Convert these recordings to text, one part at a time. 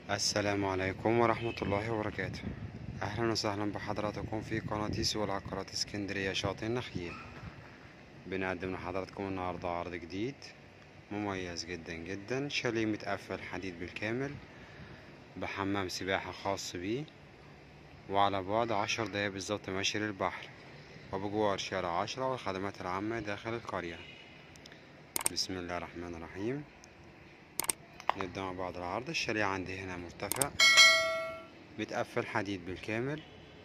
السلام عليكم ورحمة الله وبركاته أهلا وسهلا بحضراتكم في قناة سوق العقارات اسكندرية شاطئ النخيل بنقدم لحضراتكم النهاردة عرض جديد مميز جدا جدا شاليه متقفل حديد بالكامل بحمام سباحة خاص بيه وعلى بعد عشر دقايق بالظبط ماشي للبحر وبجوار شارع عشرة والخدمات العامة داخل القرية بسم الله الرحمن الرحيم نبدأ مع بعض العرض الشاليه عندي هنا مرتفع متقفل حديد بالكامل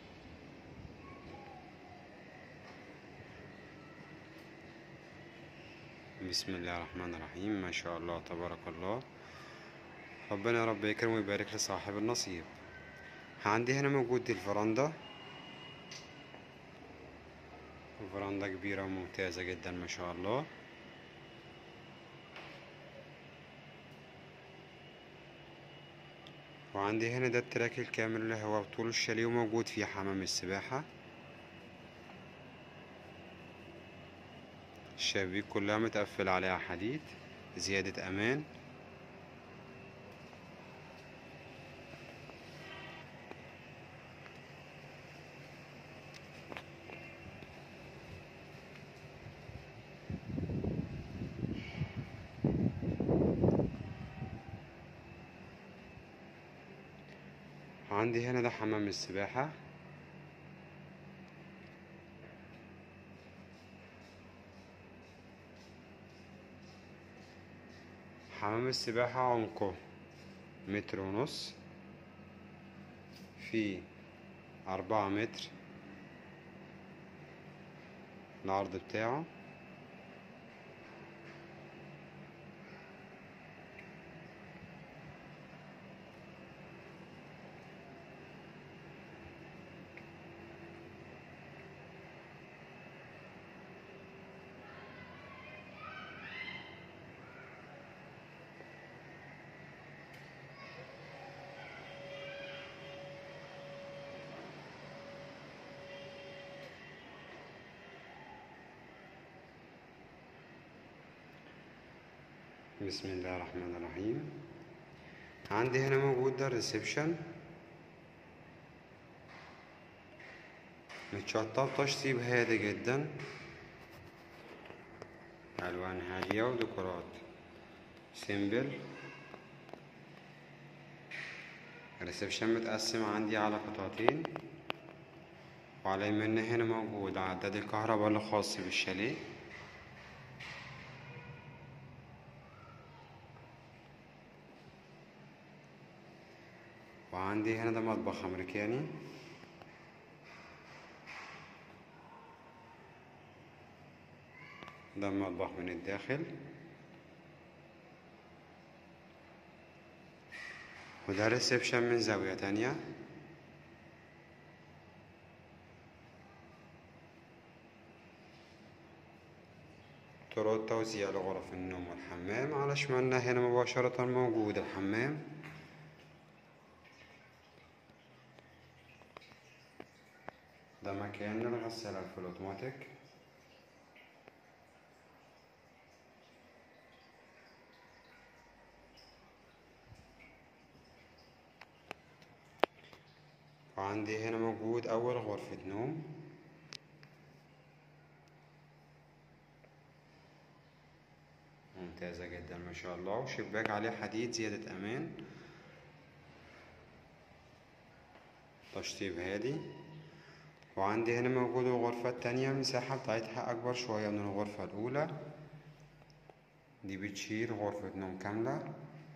بسم الله الرحمن الرحيم ما شاء الله تبارك الله ربنا يا رب يكرم ويبارك لصاحب النصيب عندي هنا موجود الفرندا فرندا كبيرة وممتازة جدا ما شاء الله وعندي هنا ده التراك الكامل اللي هو طول الشاليه وموجود فيه حمام السباحة الشبابيك كلها متقفل عليها حديد زيادة أمان عندي هنا ده حمام السباحة حمام السباحة عمقه متر ونص في أربعة متر العرض بتاعه بسم الله الرحمن الرحيم عندي هنا موجود ده الريسبشن متشطب تشطيب هادي جدا ألوان هادية وديكورات سيمبل الريسبشن متقسم عندي على قطعتين وعلى يمنا هنا موجود عداد الكهرباء الخاص بالشاليه وعندي هنا ده مطبخ أمريكاني ده المطبخ من الداخل وده ريسبشن من زاوية تانية طرق توزيع لغرف النوم والحمام على شمالنا هنا مباشرة موجود الحمام ده مكان للغسالة الفول اوتوماتيك وعندي هنا موجود أول غرفة نوم ممتازة جدا ما شاء الله وشباك عليه حديد زيادة أمان تشطيب هادي وعندي هنا موجود الغرفة التانية المساحة بتاعتها أكبر شوية من الغرفة الأولى دي بتشيل غرفة نوم كاملة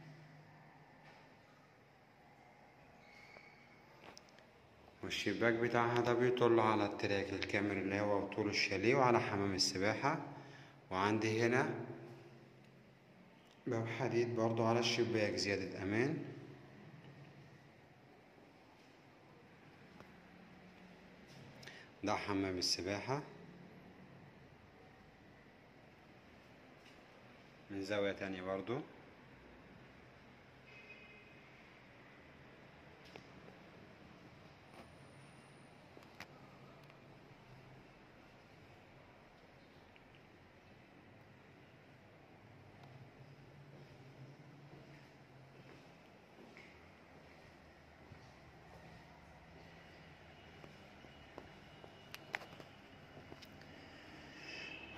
والشباك بتاعها ده بيطل على التراك الكامل اللي هو طول الشاليه وعلى حمام السباحة وعندي هنا باب حديد برضو على الشباك زيادة أمان ده حمام السباحة من زاوية تانية برضو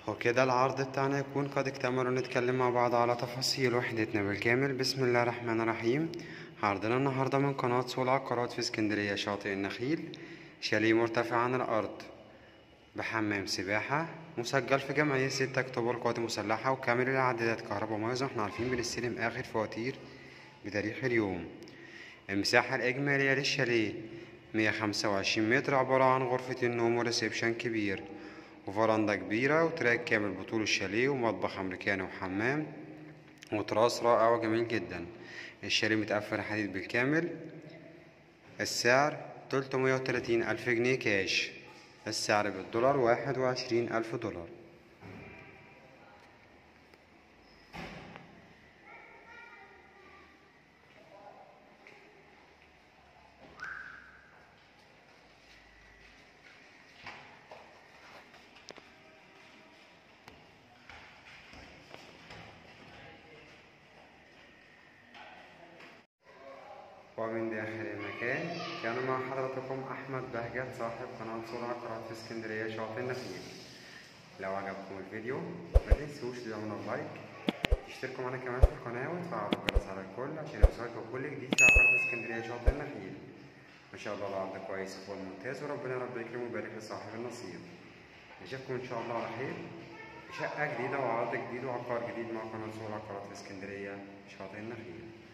وكده العرض بتاعنا يكون قد اكتمل ونتكلم مع بعض على تفاصيل وحدتنا بالكامل بسم الله الرحمن الرحيم عرضنا النهاردة من قناة سوق العقارات في اسكندرية شاطئ النخيل شاليه مرتفع عن الأرض بحمام سباحة مسجل في جمعية ستة أكتوبر القوات المسلحة وكامل الإعدادات كهرباء ومياه زي ما احنا عارفين بنستلم آخر فواتير بتاريخ اليوم المساحة الإجمالية للشاليه مية خمسة وعشرين متر عبارة عن غرفة النوم وريسبشن كبير وفرندا كبيرة وتراك كامل بطول الشاليه ومطبخ أمريكاني وحمام وتراس رائع وجميل جدا الشاليه متقفل حديد بالكامل السعر تلتمية وتلاتين ألف جنيه كاش السعر بالدولار واحد وعشرين ألف دولار ومن داخل المكان كان مع حضراتكم أحمد بهجت صاحب قناة صورة عقارات في اسكندرية شاطئ النخيل لو عجبكم الفيديو ما تنسوش تدعمونا بلايك تشتركوا معنا كمان في القناة وتفعلوا الجرس على الكل عشان يوصلكوا كل جديد في عقارات اسكندرية شاطئ النخيل ما شاء الله العرض كويس وفوق ممتاز وربنا رب يكرم ويبارك لصاحب النصيب نشوفكم إن شاء الله على خير شقة جديدة وعرض جديد وعقار جديد مع قناة صورة عقارات في اسكندرية شاطئ النخيل